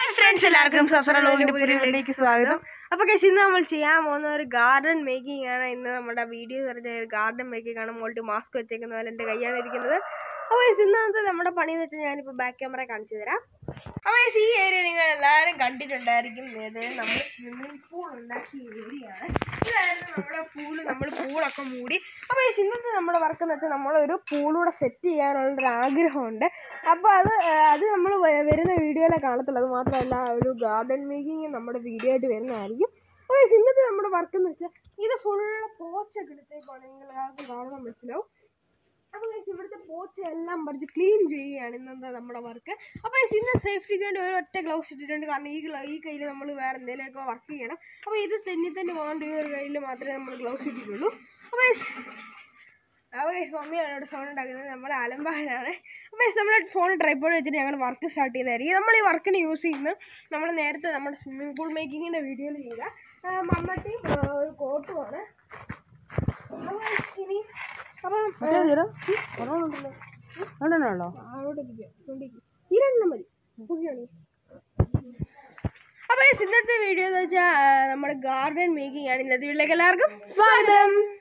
friends എല്ലാവർക്കും സഫറലോഗിന്റെ പുതിയ വീഡിയോയിലേക്ക് സ്വാഗതം അപ്പൊ കേസ് ഇന്ന് നമ്മൾ ചെയ്യാൻ പോകുന്ന ഒരു ഗാർഡൻ മേക്കിംഗ് ആണ് ഇന്ന് നമ്മുടെ വീഡിയോ പറഞ്ഞ ഒരു ഗാർഡൻ മേക്കിംഗ് ആണ് മോൾട്ട് മാസ്ക് വെച്ചേക്കുന്ന പോലെ എൻ്റെ കൈയാണ് ഇരിക്കുന്നത് അപ്പോൾ കേസ് ഇന്നത്തെ നമ്മുടെ പണി എന്ന് വെച്ചാൽ ഞാനിപ്പോൾ ബാക്ക് ക്യാമറ കാണിച്ചു തരാം അപ്പോൾ കേസ് ഈ ഏരിയ നിങ്ങൾ എല്ലാവരും കണ്ടിട്ടുണ്ടായിരിക്കും ഇത് നമ്മൾ സ്വിമ്മിംഗ് പൂൾ ഉണ്ടാക്കിയ ഏരിയ ആണ് ഇതായിരുന്നു നമ്മുടെ പൂള് നമ്മൾ പൂളൊക്കെ മൂടി അപ്പോൾ കേസ് ഇന്നത്തെ നമ്മുടെ വർക്ക് എന്ന് വെച്ചാൽ നമ്മളൊരു പൂളൂടെ സെറ്റ് ചെയ്യാനുള്ളൊരു ആഗ്രഹമുണ്ട് അപ്പോൾ അത് ആ, അത് നമ്മൾ വരുന്ന വീഡിയോയിലെ കാണത്തുള്ളൂ അത് മാത്രമല്ല ഒരു ഗാർഡൻ മേക്കിങ് നമ്മുടെ വീഡിയോ ആയിട്ട് വരുന്നതായിരിക്കും അപ്പോൾ guys, ഇന്നത്തെ നമ്മുടെ വർക്ക് എന്ന് വെച്ചാൽ ഇത് ഫുള്ള് പോച്ചൊക്കെ എടുത്തേക്കാണ് നിങ്ങൾ എല്ലാവർക്കും കാണുമ്പോൾ മനസ്സിലാവും അപ്പോൾ guys, ഇവിടുത്തെ പോച്ച എല്ലാം പറിച്ച് ക്ലീൻ ചെയ്യുകയാണ് ഇന്നത്തെ നമ്മുടെ വർക്ക് അപ്പോൾ guys, ഇന്ന് സേഫ്റ്റിക്ക് വേണ്ടി ഒരു ഒറ്റ ഗ്ലൗസ് ഇട്ടിട്ടുണ്ട് കാരണം ഈ ഗ്ലൗ ഈ കയ്യിൽ നമ്മൾ വേറെ എന്തെങ്കിലുമൊക്കെ വർക്ക് ചെയ്യണം അപ്പോൾ ഇത് തെന്നി തന്നെ പോകാണ്ട് ഈ ഒരു കയ്യിൽ മാത്രമേ നമ്മൾ ഗ്ലൗസ് ഇട്ടിട്ടുള്ളൂ അപ്പോൾ guys, അപ്പോൾ ഗൈസ് മമ്മിയാണ് ഇവിടെ സൗണ്ട് ഉണ്ടാക്കുന്നത് നമ്മുടെ അലമ്പാനാണ് അപ്പോൾ ഗൈസ് നമ്മൾ ഫോൺ ട്രൈപ്പോഡ് വെച്ചിട്ട് ഞങ്ങൾ വർക്ക് സ്റ്റാർട്ട് ചെയ്യുന്നതായിരിക്കും നമ്മൾ ഈ വർക്കിന് യൂസ് ചെയ്യുന്നത് നമ്മൾ നേരത്തെ നമ്മുടെ സ്വിമ്മിംഗ് പൂൾ മേക്കിങ്ങിൻ്റെ വീഡിയോയിൽ ചെയ്ത ആ, മമ്മട്ടി ആ, ഒരു കോട്ടുമാണ് അപ്പോൾ guys, ഇനി അപ്പം ഉണ്ടോ അങ്ങോട്ട് ഈ രണ്ടെണ്ണം മതി ഓക്കെയാണ് അപ്പോൾ guys, ഇന്നത്തെ വീഡിയോ എന്ന് വെച്ചാൽ നമ്മുടെ ഗാർഡൻ മേക്കിംഗ് ആണ് ഇന്നത്തെ വീട്ടിലേക്ക് എല്ലാവർക്കും സ്വാഗതം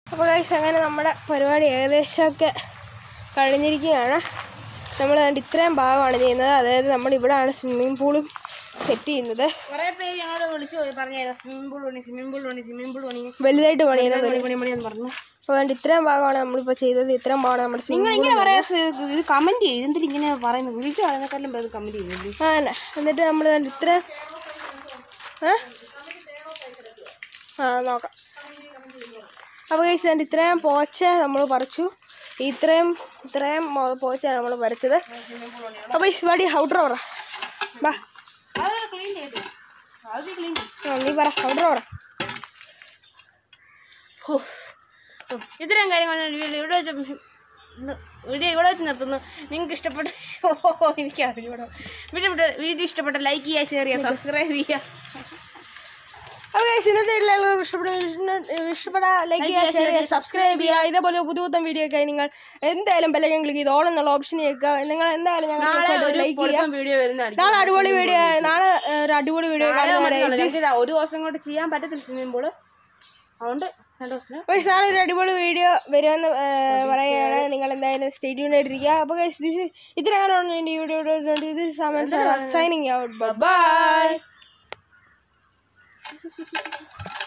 അപ്പോൾ ഗൈസ് അങ്ങനെ നമ്മുടെ പരിപാടി ഏകദേശമൊക്കെ കഴിഞ്ഞിരിക്കുകയാണ് നമ്മൾ കണ്ട് ഇത്രയും ഭാഗമാണ് ചെയ്യുന്നത് അതായത് നമ്മൾ ഇവിടെയാണ് സ്വിമ്മിംഗ് പൂളും സെറ്റ് ചെയ്യുന്നത് കുറെ പേര് ഞങ്ങളോട് വിളിച്ചു പോയി പറഞ്ഞു സ്വിമ്മിംഗ് പൂൾ പണി സ്വിമ്മിംഗ് പൂൾ പണി സ്വിമ്മിംഗ് പൂൾ പണി വലുതായിട്ട് പണിയുന്നത് പണി പണി പണി എന്ന് പറഞ്ഞു അപ്പോൾ അതുകൊണ്ട് ഇത്രയും ഭാഗമാണ് നമ്മളിപ്പോൾ ചെയ്തത് ഇത്രയും ഭാഗമാണ് നമ്മുടെ നിങ്ങൾ സ്വിമ്മിംഗ് ഇങ്ങനെ പറയാ ഇത് കമന്റ് ചെയ്യും എന്തിനാ ഇങ്ങനെ പറയുന്നത് വിളിച്ചു പറയുന്നേക്കാളും പേര് കമന്റ് ചെയ്യുന്നില്ലേ ആ തന്നെ എന്നിട്ട് നമ്മൾ കണ്ട് ഇത്രയും ഏ ആ നോക്കാം അപ്പോൾ ഗൈസ് കണ്ട് ഇത്രയും പോച്ച നമ്മൾ പറിച്ചു ഇത്രയും ഇത്രയും മൊ- പോച്ചയാണ് നമ്മൾ പറിച്ചത് അപ്പോൾ ഈ വടി ഔട്ടർ പറ ബാ ക്ലീൻ ചെയ്തു അത് ക്ലീൻ ആ, നീ പറ ഔട്ടർ പറ ഇത്രയും കാര്യങ്ങൾ ഞാൻ വീഡിയോ ഇവിടെ വെച്ച് ഇന്ന് വീഡിയോ ഇവിടെ വെച്ച് നിർത്തുന്നു നിങ്ങൾക്ക് ഇഷ്ടപ്പെട്ട ഷോ എനിക്ക് അറിയൂടോ വീഡിയോ വീഡിയോ ഇഷ്ടപ്പെട്ട ലൈക്ക് ചെയ്യുക ഷെയർ ചെയ്യുക സബ്സ്ക്രൈബ് ചെയ്യുക അപ്പോൾ ഗൈസ് ഇന്നത്തെ വീഡിയോ എല്ലാവർക്കും ഇഷ്ടപ്പെട്ട ഇഷ്ടപ്പെട്ട ലൈക്ക് ചെയ്യുക ഷെയർ ചെയ്യുക സബ്സ്ക്രൈബ് ചെയ്യുക ഇതേപോലെ പുതു പുത്തൻ വീഡിയോ ഒക്കെ നിങ്ങൾ എന്തായാലും ബെല്ലൈക്കൻ ക്ലിക്ക് ചെയ്ത് ഓൾ എന്നുള്ള ഓപ്ഷൻ ചെയ്യുക നിങ്ങൾ എന്തായാലും ഞങ്ങൾ ലൈക്ക് ചെയ്യുക വീഡിയോ വരുന്നതായിരിക്കും നാളെ അടിപൊളി വീഡിയോ നാളെ ഏഹ്, ഒരു അടിപൊളി വീഡിയോ കാണുന്നവരെ ഞങ്ങൾക്ക് ഇതാ ഒരു ദിവസം കൊണ്ട് ചെയ്യാൻ പറ്റത്തില്ല സ്വിമ്മിംഗ് പൂള് അതുകൊണ്ട് രണ്ട് ദിവസം ഗൈസ് നാളെ ഒരു അടിപൊളി വീഡിയോ വരുമെന്ന് ഏഹ്, പറയുകയാണ് നിങ്ങൾ എന്തായാലും സ്റ്റേറ്റ് ആയിട്ടിരിക്കുക അപ്പോൾ ഗൈസ് ദിസ് ഇത്രയാണ് എൻ്റെ ഈ വീഡിയോ ഇത് സൈനിങ് ഔട്ട് ബൈ